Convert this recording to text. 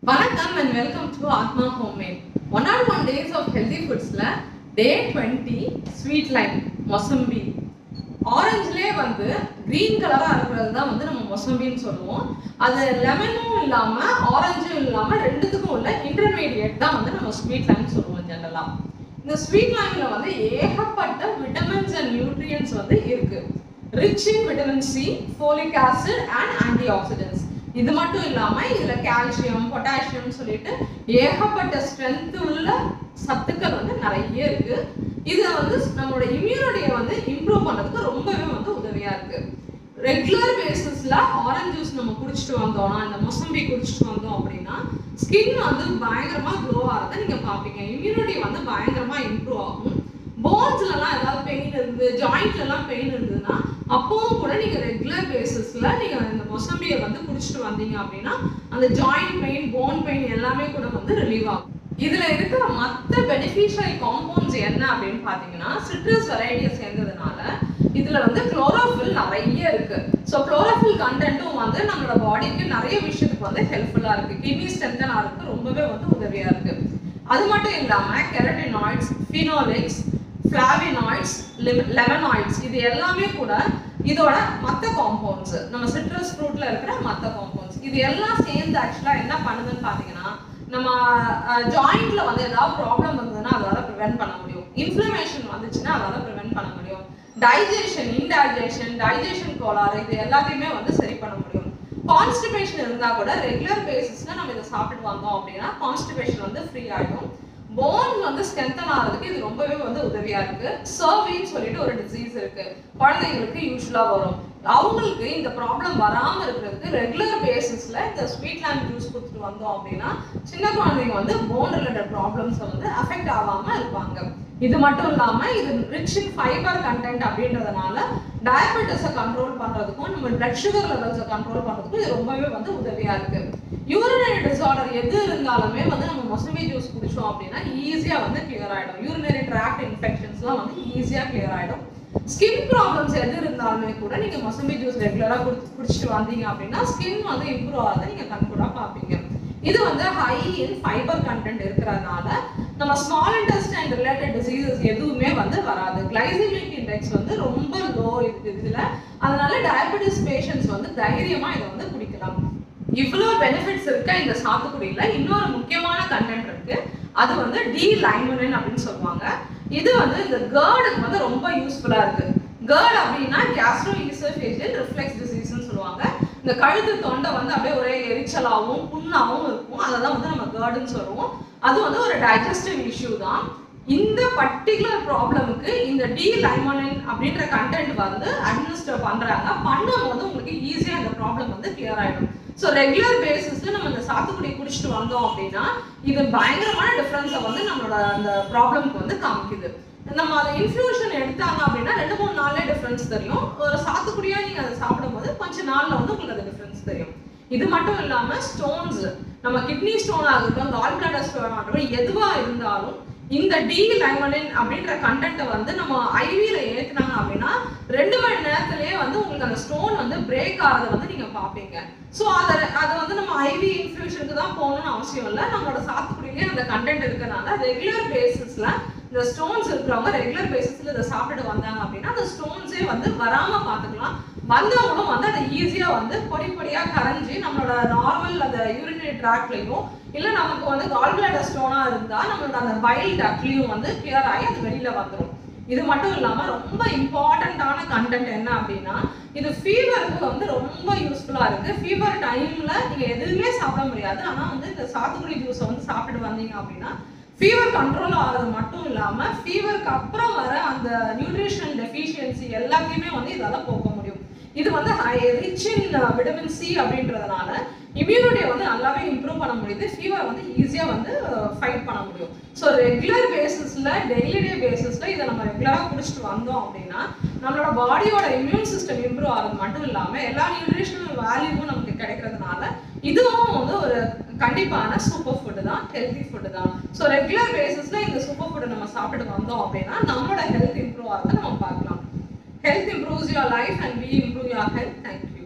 வணக்கம் and welcome to Aatma homemade one or one days of healthy ஃபுட்ஸில் day twenty sweet lime mosambi ஆரஞ்சுலேயே வந்து green கலராக இருக்கிறது தான் வந்து நம்ம மொசம்பின்னு சொல்லுவோம் அது லெமனும் இல்லாமல் ஆரஞ்சும் இல்லாமல் ரெண்டுத்துக்கும் உள்ள இன்டர்மீடியட் தான் வந்து நம்ம ஸ்வீட் லைம் சொல்லுவோம் ஜென்ரலாக இந்த ஸ்வீட் லைமில் வந்து ஏகப்பட்ட விட்டமின்ஸ் அண்ட் நியூட்ரியன்ஸ் வந்து இருக்கு rich in vitamin C folic acid and antioxidants இது மட்டும் இல்லாம இதுல கால்சியம் பொட்டாசியம் சொல்லிட்டு ஏகப்பட்ட ஸ்ட்ரென்த் உள்ள சத்துக்கள் வந்து நிறைய இருக்கு இது வந்து நம்மளோட இம்யூனிட்டியை வந்து இம்ப்ரூவ் பண்றதுக்கு ரொம்பவே வந்து உதவியா இருக்கு ரெகுலர் பேசிஸ்ல ஆரஞ்சு ஜூஸ் நம்ம குடிச்சிட்டு வந்தோம்னா இந்த மொசம்பி குடிச்சிட்டு வந்தோம் அப்படின்னா ஸ்கின் வந்து பயங்கரமா க்ளோ ஆகிறத நீங்க பாப்பீங்க இம்யூனிட்டி வந்து பயங்கரமா இம்ப்ரூவ் ஆகும் போன்ஸ்லலாம் ஏதாவது பெயின் இருந்து ஜாயிண்ட்லலாம் பெயின் இருந்ததுன்னா அப்பவும் கூட நீங்க ரெகுலர் பேசிஸ்ல நீங்க இந்த மொசம்பியை வந்து குடிச்சிட்டு வந்தீங்க அப்படின்னா அந்த ஜாயிண்ட் பெயின் போன் பெயின் எல்லாமே கூட வந்து ரிலீவ் ஆகும் இதுல இருக்கிற மற்ற பெனிஃபிஷியல் காம்பவுண்ட்ஸ் என்ன அப்படின்னு பாத்தீங்கன்னா சிட்ரஸ் வெரைட்டியை சேர்ந்ததுனால இதுல வந்து குளோரோஃபில் நிறைய இருக்கு ஸோ குளோரோஃபில் கண்டென்ட்டும் வந்து நம்மளோட பாடிக்கு நிறைய விஷயத்துக்கு வந்து ஹெல்ப்ஃபுல்லா இருக்கு கிட்னி ஸ்ட்ரென்தன் ஆகிறதுக்கு ரொம்பவே வந்து உதவியா இருக்கு அது மட்டும் இல்லாம கெரட்டினாய்ட்ஸ் ஃபினோலிக்ஸ் ஃபிளாவினாய்ட்ஸ் லெமனாய்ட்ஸ் இது எல்லாமே கூட இதோட மற்ற காம்பவுண்ட்ஸ் நம்ம சிட்ரஸ் ஃப்ரூட்ல இருக்கிற மற்ற காம்பவுண்ட்ஸ் இது எல்லாம் சேர்ந்து ஆக்சுவலா என்ன பண்ணுதுன்னு பாத்தீங்கன்னா நம்ம ஜாயிண்ட்ல வந்து ஏதாவது ப்ராப்ளம் வந்ததுன்னா அதால ப்ரிவென்ட் பண்ண முடியும் இன்ஃப்ளமேஷன் வந்துச்சுன்னா அதால ப்ரிவென்ட் பண்ண முடியும் டைஜஷன் இன்டைஜஷன் டைஜஷன் கோளாறு இது எல்லாத்தையுமே வந்து சரி பண்ண முடியும் கான்ஸ்டிபேஷன் இருந்தா கூட ரெகுலர் பேசிஸ்ல நம்ம இதை சாப்பிட்டு வந்தோம் அப்படின்னா கான்ஸ்டிபேஷன் வந்து ஃப்ரீ ஆயிடும் போன் வந்து ஸ்ட்ரென்தன் ஆகிறதுக்கு இது ரொம்பவே வந்து உதவியா இருக்கு சர்வின்னு சொல்லிட்டு ஒரு டிசீஸ் இருக்கு குழந்தைங்களுக்கு யூஸ்வலா வரும் அவங்களுக்கு இந்த ப்ராப்ளம் வராம இருக்கிறதுக்கு ரெகுலர் பேசிஸ்ல இந்த ஸ்வீட் லேண்ட் ஜூஸ் கொடுத்துட்டு வந்தோம் அப்படின்னா சின்ன குழந்தைங்க வந்து போன் ரிலேட்டட் ப்ராப்ளம்ஸ் வந்து அஃபெக்ட் ஆகாம இருப்பாங்க இது மட்டும் இல்லாம இது ரிச் இன் ஃபைபர் கண்டென்ட் அப்படின்றதுனால டயபெட்டிஸை கண்ட்ரோல் பண்றதுக்கும் நம்ம பிளட் சுகர் லெவல்ஸை கண்ட்ரோல் பண்றதுக்கும் இது ரொம்பவே வந்து உதவியா இருக்கு யூரினரி டிசார்டர் எது இருந்தாலுமே வந்து நம்ம மொசம்பி ஜூஸ் குடிச்சோம் அப்படின்னா ஈஸியா வந்து கிளியர் ஆயிடும் யூரினரி ட்ராக்ட் இன்ஃபெக்ஷன்ஸ்லாம் வந்து ஈஸியா கிளியர் ஆயிடும் ஸ்கின் ப்ராப்ளம்ஸ் எது இருந்தாலுமே கூட நீங்க மொசம்பி ஜூஸ் ரெகுலரா குடிச்சிட்டு வந்தீங்க அப்படின்னா ஸ்கின் வந்து இம்ப்ரூவ் ஆகிறத நீங்க கண்கூடா பார்ப்பீங்க இது வந்து ஹை இன் ஃபைபர் கண்டென்ட் இருக்கிறதுனால நம்ம ஸ்மால் இன்டெஸ்டைன் ரிலேட்டட் டிசீசஸ் எதுவுமே வந்து வராது கிளைசிமிக் இண்டெக்ஸ் வந்து ரொம்ப லோ இருக்கு இதுல அதனால டயபெட்டிஸ் பேஷண்ட்ஸ் வந்து தைரியமா இதை வந்து குடிக்கலாம் இவ்வளோ பெனிஃபிட்ஸ் இருக்க இந்த சாத்துக்குடியில இன்னொரு முக்கியமான கண்டென்ட் இருக்கு அது வந்து டி லைமனின் அப்படின்னு சொல்லுவாங்க இது வந்து இந்த கேர்டுக்கு வந்து ரொம்ப யூஸ்ஃபுல்லா இருக்கு கேர்ட் அப்படின்னா கேஸ்ட்ரோ ஈசோஃபேஜியல் ரிஃப்ளெக்ஸ் டிசீஸ்னு சொல்லுவாங்க இந்த கழுத்து தொண்டை வந்து அப்படியே ஒரே எரிச்சலாகவும் புண்ணாகவும் இருக்கும் அதை தான் வந்து நம்ம கேர்டுன்னு சொல்லுவோம் அது வந்து ஒரு டைஜஸ்டிவ் இஷ்யூ தான் இந்த பர்டிகுலர் ப்ராப்ளமுக்கு இந்த டி லைமனின் அப்படின்ற கண்டென்ட் வந்து அட்மினிஸ்டர் பண்றாங்க பண்ணும்போது உங்களுக்கு ஈஸியாக இந்த ப்ராப்ளம் வந்து கிளியர் ஆயிடும் ஸோ ரெகுலர் பேசிஸ்ல நம்ம இந்த சாத்துக்குடி குடிச்சிட்டு வந்தோம் அப்படின்னா இது பயங்கரமான டிஃப்ரென்ஸை வந்து நம்மளோட அந்த ப்ராப்ளம்க்கு வந்து காமிக்குது நம்ம அதை இன்ஃபியூஷன் எடுத்தாங்க அப்படின்னா ரெண்டு மூணு நாள்ல டிஃப்ரென்ஸ் தெரியும் ஒரு சாத்துக்குடியா நீங்க அதை சாப்பிடும்போது கொஞ்ச நாள்ல வந்து உங்களுக்கு அது டிஃப்ரென்ஸ் தெரியும் இது மட்டும் இல்லாம ஸ்டோன்ஸ் நம்ம கிட்னி ஸ்டோன் ஆகட்டும் கால் பிளாடர் ஸ்டோன் ஆகட்டும் எதுவா இருந்தாலும் இந்த டி லைமனின் அப்படின்ற கண்டென்ட்டை வந்து நம்ம ஐவியில ஏத்துனாங்க அப்படின்னா ரெண்டு மணி நேரத்திலேயே வந்து உங்களுக்கு அந்த ஸ்டோன் வந்து பிரேக் ஆகிறத வந்து நீங்க பாப்பீங்க ஸோ அதை அதை வந்து நம்ம ஐவி இன்ஃபியூஷனுக்கு தான் போகணும்னு அவசியம் இல்லை நம்மளோட சாத்துக்குடியிலேயே அந்த கண்டென்ட் இருக்கனால ரெகுலர் பேசிஸ்ல இந்த ஸ்டோன்ஸ் இருக்கிறவங்க ரெகுலர் பேசிஸ்ல இதை சாப்பிட்டுட்டு வந்தாங்க அப்படின்னா அந்த ஸ்டோன்ஸே வந்து வராம பார்த்துக்கலாம் வந்தவங்களும் வந்து அதை ஈஸியா வந்து பொடி பொடியா கரைஞ்சி நம்மளோட நார்மல் அந்த யூரினரி ட்ராக்லையும் இல்ல நமக்கு வந்து கால் பிளாடர் ஸ்டோனா இருந்தா நம்மளோட அந்த பைல் டக்லையும் வந்து கிளியர் ஆகி அது வெளியில வந்துடும் இது மட்டும் இல்லாம ரொம்ப இம்பார்ட்டண்ட்டான கண்டென்ட் என்ன அப்படின்னா இது ஃபீவருக்கு வந்து ரொம்ப யூஸ்ஃபுல்லா இருக்கு ஃபீவர் டைம்ல நீங்க எதுவுமே சாப்பிட முடியாது ஆனா வந்து இந்த சாத்துக்குடி ஜூஸை வந்து சாப்பிட்டு வந்தீங்க அப்படின்னா ஃபீவர் கண்ட்ரோல் ஆகிறது மட்டும் இல்லாம ஃபீவருக்கு அப்புறம் வர அந்த நியூட்ரிஷனல் டெஃபிஷியன்சி எல்லாத்தையுமே வந்து இதால போக்க முடியும் இது வந்து ரிச் இன் விட்டமின் சி அப்படின்றதுனால இம்யூனிட்டியை வந்து நல்லாவே இம்ப்ரூவ் பண்ண முடியுது ஃபீவர் வந்து ஈஸியாக வந்து ஃபைட் பண்ண முடியும் ஸோ ரெகுலர் பேசிஸில் டெய்லி டே பேசிஸில் இதை நம்ம ரெகுலராக குடிச்சிட்டு வந்தோம் அப்படின்னா நம்மளோட பாடியோட இம்யூன் சிஸ்டம் இம்ப்ரூவ் ஆகிறது மட்டும் இல்லாமல் எல்லா நியூட்ரிஷனல் வேல்யூவும் நமக்கு கிடைக்கிறதுனால இதுவும் வந்து ஒரு கண்டிப்பான சூப்பர் ஃபுட்டு தான் ஹெல்த்தி ஃபுட்டு தான் ஸோ ரெகுலர் பேசிஸில் இந்த சூப்பர் ஃபுட்டை நம்ம சாப்பிட்டு வந்தோம் அப்படின்னா நம்மளோட ஹெல்த் இம்ப்ரூவ் ஆகிறத நம்ம பார்க்கலாம் health improves your life and we improve your health thank you